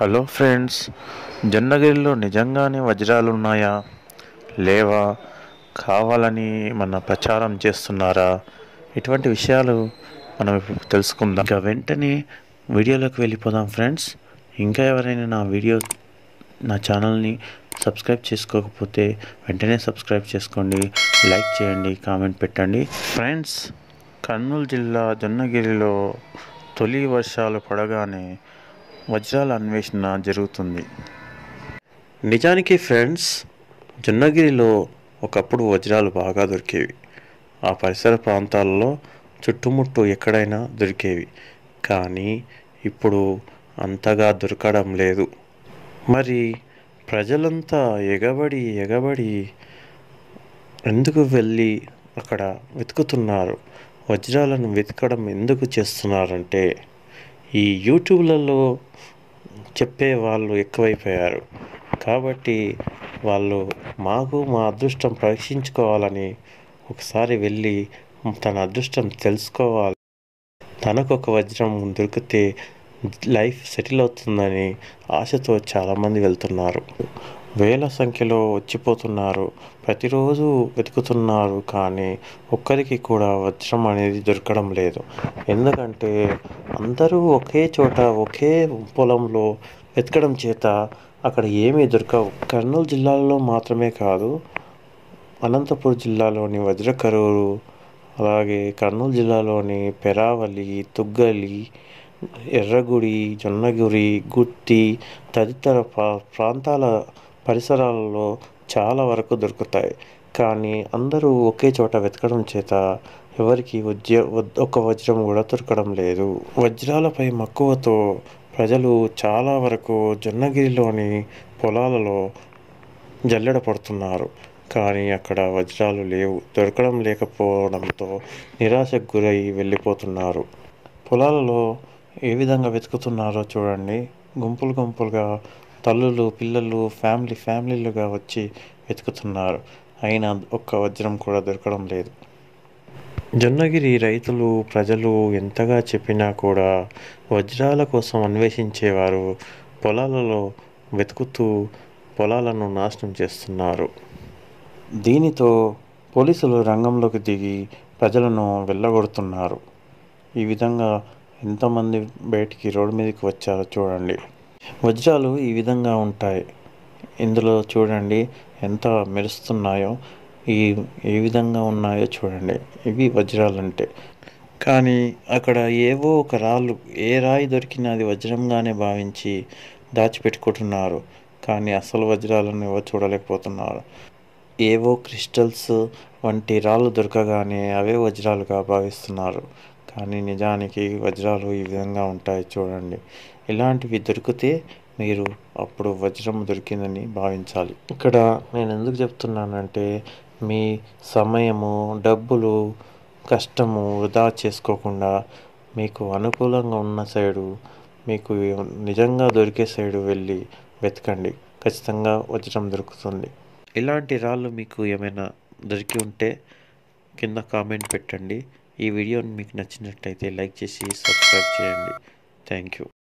hello friends జొన్నగిరిలో నిజంగానే వజ్రాలు ఉన్నాయా లేవా కావాలని మన ప్రచారం చేస్తున్నారా ఇటువంటి విషయాలు మనం ఇప్పుడు తెలుసుకుందాం ఇంకా వెంటనే వీడియోలోకి వెళ్ళిపోదాం ఫ్రెండ్స్ ఇంకా ఎవరైనా నా వీడియో నా ఛానల్ని సబ్స్క్రైబ్ చేసుకోకపోతే వెంటనే సబ్స్క్రైబ్ చేసుకోండి లైక్ చేయండి కామెంట్ పెట్టండి ఫ్రెండ్స్ కర్నూలు జిల్లా జొన్నగిరిలో తొలి వర్షాలు పడగానే వజ్రాల అన్వేషణ జరుగుతుంది నిజానికి ఫ్రెండ్స్ జొన్నగిరిలో ఒకప్పుడు వజ్రాలు బాగా దొరికేవి ఆ పరిసర ప్రాంతాల్లో చుట్టుముట్టు ఎక్కడైనా దొరికేవి కానీ ఇప్పుడు అంతగా దొరకడం లేదు మరి ప్రజలంతా ఎగబడి ఎగబడి ఎందుకు వెళ్ళి అక్కడ వెతుకుతున్నారు వజ్రాలను వెతకడం ఎందుకు చేస్తున్నారంటే ఈ యూట్యూబ్లలో చెప్పే వాళ్ళు ఎక్కువైపోయారు కాబట్టి వాళ్ళు మాకు మా అదృష్టం పరీక్షించుకోవాలని ఒకసారి వెళ్ళి తన అదృష్టం తెలుసుకోవాలి తనకు ఒక వజ్రం దొరికితే లైఫ్ సెటిల్ అవుతుందని ఆశతో చాలామంది వెళ్తున్నారు వేల సంఖ్యలో వచ్చిపోతున్నారు ప్రతిరోజు వెతుకుతున్నారు కానీ ఒక్కరికి కూడా వజ్రం అనేది దొరకడం లేదు ఎందుకంటే అందరూ ఒకే చోట ఒకే పొలంలో వెతకడం చేత అక్కడ ఏమీ దొరకవు కర్నూలు జిల్లాలో మాత్రమే కాదు అనంతపురం జిల్లాలోని వజ్రకరూరు అలాగే కర్నూలు జిల్లాలోని పెరావలి తుగ్గలి ఎర్రగుడి జొన్నగురి గుత్తి తదితర ప్రా- ప్రాంతాల పరిసరాలలో చాలా వరకు దొరుకుతాయి కానీ అందరూ ఒకే చోట వెతకడం చేత ఎవరికి వజ్ర వద్- ఒక వజ్రం కూడా దొరకడం లేదు వజ్రాలపై మక్కువతో ప్రజలు చాలా వరకు జొన్నగిరిలోని పొలాలలో జల్లెడ పడుతున్నారు కానీ అక్కడ వజ్రాలు లేవు దొరకడం లేకపోవడంతో నిరాశకు గురై వెళ్ళిపోతున్నారు పొలాలలో ఏ విధంగా వెతుకుతున్నారో చూడండి గుంపులు గుంపులుగా తల్లులు పిల్లలు ఫ్యామిలీ ఫ్యామిలీలుగా వచ్చి వెతుకుతున్నారు అయినా ఒక్క వజ్రం కూడా దొరకడం లేదు జొన్నగిరి రైతులు ప్రజలు ఎంతగా చెప్పినా కూడా వజ్రాల కోసం అన్వేషించేవారు పొలాలలో వెతుకుతూ పొలాలను నాశనం చేస్తున్నారు దీనితో పోలీసులు రంగంలోకి దిగి ప్రజలను వెళ్ళగొడుతున్నారు ఈ విధంగా ఎంతమంది బయటికి రోడ్డు మీదకి వచ్చారో చూడండి వజ్రాలు ఈ విధంగా ఉంటాయి ఇందులో చూడండి ఎంత మెరుస్తున్నాయో ఈ ఏ విధంగా ఉన్నాయో చూడండి ఇవి వజ్రాలు అంటే కానీ అక్కడ ఏవో ఒక రాళ్ళు ఏ రాయి దొరికినా అది వజ్రంగానే భావించి దాచిపెట్టుకుంటున్నారు కానీ అసలు వజ్రాలను ఎవరు చూడలేకపోతున్నారు ఏవో క్రిస్టల్స్ వంటి రాళ్ళు దొరకగానే అవే వజ్రాలుగా భావిస్తున్నారు కానీ నిజానికి వజ్రాలు ఈ విధంగా ఉంటాయి చూడండి ఇలాంటివి దొరికితే మీరు అప్పుడు వజ్రం దొరికిందని భావించాలి ఇక్కడ నేను ఎందుకు చెప్తున్నానంటే మీ సమయము డబ్బులు కష్టము వృధా చేసుకోకుండా మీకు అనుకూలంగా ఉన్న సైడు మీకు నిజంగా దొరికే సైడు వెళ్ళి వెతకండి ఖచ్చితంగా వజ్రం దొరుకుతుంది ఇలాంటి రాళ్ళు మీకు ఏమైనా దొరికి ఉంటే కింద కామెంట్ పెట్టండి ఈ వీడియోని మీకు నచ్చినట్లయితే లైక్ చేసి సబ్స్క్రైబ్ చేయండి థ్యాంక్ యూ